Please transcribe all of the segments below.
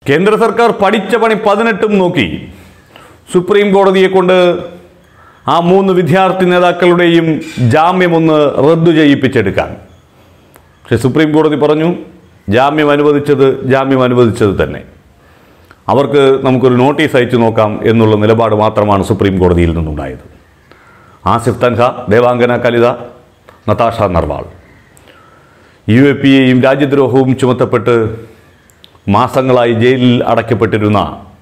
കേന്ദ്ര സർക്കാർ പഠിച്ച പണി പതിനെട്ടും നോക്കി സുപ്രീം കോടതിയെ കൊണ്ട് ആ മൂന്ന് വിദ്യാർത്ഥി നേതാക്കളുടെയും ജാമ്യം ഒന്ന് റദ്ദു ചെയ്യിപ്പിച്ചെടുക്കാൻ പക്ഷെ സുപ്രീം കോടതി പറഞ്ഞു ജാമ്യം അനുവദിച്ചത് ജാമ്യം അനുവദിച്ചത് തന്നെ അവർക്ക് നമുക്കൊരു നോട്ടീസ് അയച്ചു നോക്കാം എന്നുള്ള നിലപാട് മാത്രമാണ് സുപ്രീം കോടതിയിൽ നിന്നുണ്ടായത് Asif Tanha Devangana Kalita Natasha Narwal U A P എയും രാജ്യദ്രോഹവും ചുമത്തപ്പെട്ട് മാസങ്ങളായി ജയിലിൽ അടയ്ക്കപ്പെട്ടിരുന്ന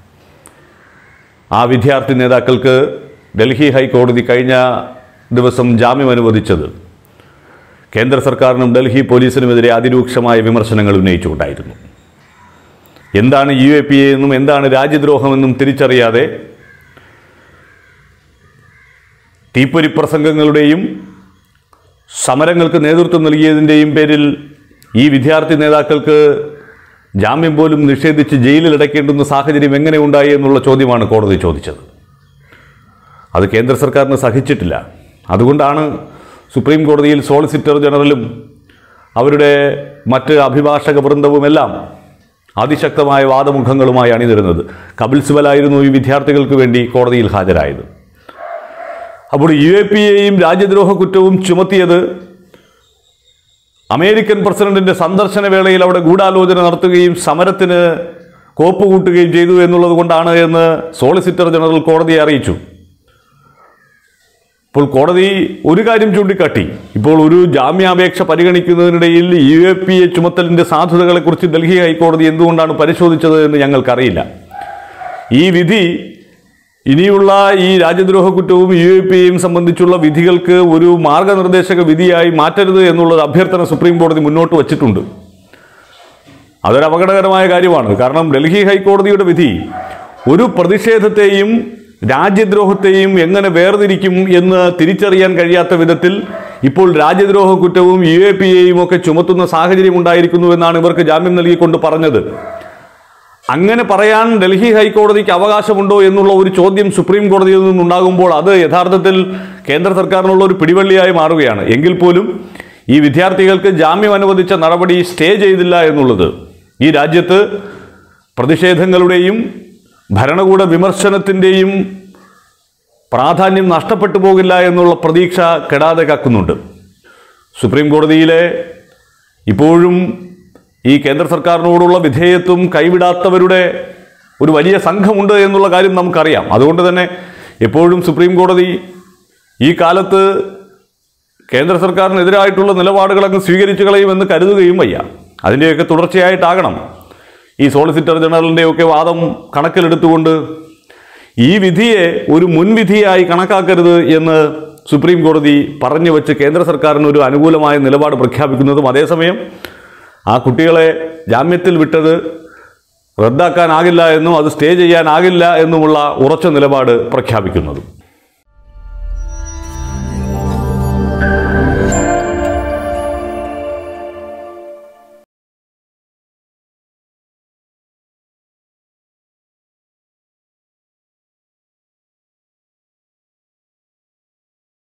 ആ വിദ്യാർത്ഥി നേതാക്കൾക്ക് ഡൽഹി ഹൈക്കോടതി കഴിഞ്ഞ ദിവസം ജാമ്യം അനുവദിച്ചത് കേന്ദ്ര സർക്കാരിനും ഡൽഹി പോലീസിനുമെതിരെ അതിരൂക്ഷമായ വിമർശനങ്ങൾ ഉന്നയിച്ചുകൊണ്ടായിരുന്നു എന്താണ് യു എ പി എ എന്നും എന്താണ് രാജ്യദ്രോഹമെന്നും തിരിച്ചറിയാതെ തീപ്പൊരി പ്രസംഗങ്ങളുടെയും സമരങ്ങൾക്ക് നേതൃത്വം നൽകിയതിൻ്റെയും പേരിൽ ഈ വിദ്യാർത്ഥി നേതാക്കൾക്ക് ജാമ്യം പോലും നിഷേധിച്ച് ജയിലിൽ അടയ്ക്കേണ്ടുന്ന സാഹചര്യം എങ്ങനെ ഉണ്ടായി എന്നുള്ള ചോദ്യമാണ് കോടതി ചോദിച്ചത് അത് കേന്ദ്ര സർക്കാരിന് സഹിച്ചിട്ടില്ല അതുകൊണ്ടാണ് സുപ്രീം കോടതിയിൽ സോളിസിറ്റർ ജനറലും അവരുടെ മറ്റ് അഭിഭാഷക വൃന്ദവുമെല്ലാം അതിശക്തമായ വാദമുഖങ്ങളുമായി അണിനിരുന്നത് കപിൽ സിബലായിരുന്നു ഈ വിദ്യാർത്ഥികൾക്ക് വേണ്ടി കോടതിയിൽ ഹാജരായത് അപ്പോൾ യു എ പി എയും രാജ്യദ്രോഹ കുറ്റവും ചുമത്തിയത് അമേരിക്കൻ പ്രസിഡന്റിന്റെ സന്ദർശന വേളയിൽ അവിടെ ഗൂഢാലോചന നടത്തുകയും സമരത്തിന് കോപ്പ് കൂട്ടുകയും ചെയ്തു എന്നുള്ളത് കൊണ്ടാണ് എന്ന് സോളിസിറ്റർ ജനറൽ കോടതിയെ അറിയിച്ചു ഇപ്പോൾ കോടതി ഒരു കാര്യം ചൂണ്ടിക്കാട്ടി ഇപ്പോൾ ഒരു ജാമ്യാപേക്ഷ പരിഗണിക്കുന്നതിനിടയിൽ യു എ പി എ ചുമത്തലിന്റെ സാധുതകളെക്കുറിച്ച് ഡൽഹി ഹൈക്കോടതി എന്തുകൊണ്ടാണ് പരിശോധിച്ചത് എന്ന് ഞങ്ങൾക്കറിയില്ല ഈ വിധി ഇനിയുള്ള ഈ രാജ്യദ്രോഹ കുറ്റവും യു എ പി എയും സംബന്ധിച്ചുള്ള വിധികൾക്ക് ഒരു മാർഗനിർദ്ദേശക വിധിയായി മാറ്റരുത് എന്നുള്ളത് അഭ്യർത്ഥന സുപ്രീം കോടതി മുന്നോട്ട് വച്ചിട്ടുണ്ട് അതൊരു അപകടകരമായ കാര്യമാണ് കാരണം ഡൽഹി ഹൈക്കോടതിയുടെ വിധി ഒരു പ്രതിഷേധത്തെയും രാജ്യദ്രോഹത്തെയും എങ്ങനെ വേർതിരിക്കും എന്ന് തിരിച്ചറിയാൻ കഴിയാത്ത വിധത്തിൽ ഇപ്പോൾ രാജ്യദ്രോഹ കുറ്റവും യു എ പി എയും ഒക്കെ ചുമത്തുന്ന സാഹചര്യം ഉണ്ടായിരിക്കുന്നു എന്നാണ് ഇവർക്ക് ജാമ്യം നൽകിക്കൊണ്ട് പറഞ്ഞത് അങ്ങനെ പറയാൻ ഡൽഹി ഹൈക്കോടതിക്ക് അവകാശമുണ്ടോ എന്നുള്ള ഒരു ചോദ്യം സുപ്രീം കോടതിയിൽ നിന്നുണ്ടാകുമ്പോൾ അത് യഥാർത്ഥത്തിൽ കേന്ദ്ര സർക്കാരിനുള്ള ഒരു പിടിവള്ളിയായി മാറുകയാണ് എങ്കിൽ പോലും ഈ വിദ്യാർത്ഥികൾക്ക് ജാമ്യം അനുവദിച്ച നടപടി സ്റ്റേ ചെയ്തില്ല എന്നുള്ളത് ഈ രാജ്യത്ത് പ്രതിഷേധങ്ങളുടെയും ഭരണകൂട വിമർശനത്തിൻ്റെയും പ്രാധാന്യം നഷ്ടപ്പെട്ടു പോകില്ല എന്നുള്ള പ്രതീക്ഷ കെടാതെ കാക്കുന്നുണ്ട് സുപ്രീം കോടതിയിലെ ഇപ്പോഴും ഈ കേന്ദ്ര സർക്കാരിനോടുള്ള വിധേയത്വം കൈവിടാത്തവരുടെ ഒരു വലിയ സംഘമുണ്ട് എന്നുള്ള കാര്യം നമുക്കറിയാം അതുകൊണ്ട് തന്നെ എപ്പോഴും സുപ്രീം കോടതി ഈ കാലത്ത് കേന്ദ്ര സർക്കാരിനെതിരായിട്ടുള്ള നിലപാടുകൾ അങ്ങ് സ്വീകരിച്ചു കളയുമെന്ന് കരുതുകയും വയ്യ അതിൻ്റെയൊക്കെ തുടർച്ചയായിട്ടാകണം ഈ സോളിസിറ്റർ ജനറലിൻ്റെയൊക്കെ വാദം കണക്കിലെടുത്തുകൊണ്ട് ഈ വിധിയെ ഒരു മുൻവിധിയായി കണക്കാക്കരുത് എന്ന് സുപ്രീം കോടതി പറഞ്ഞു വെച്ച് കേന്ദ്ര സർക്കാരിന് ഒരു അനുകൂലമായ നിലപാട് പ്രഖ്യാപിക്കുന്നതും അതേസമയം ആ കുട്ടികളെ ജാമ്യത്തിൽ വിട്ടത് റദ്ദാക്കാനാകില്ല എന്നും അത് സ്റ്റേ ചെയ്യാനാകില്ല എന്നുമുള്ള ഉറച്ച നിലപാട് പ്രഖ്യാപിക്കുന്നതും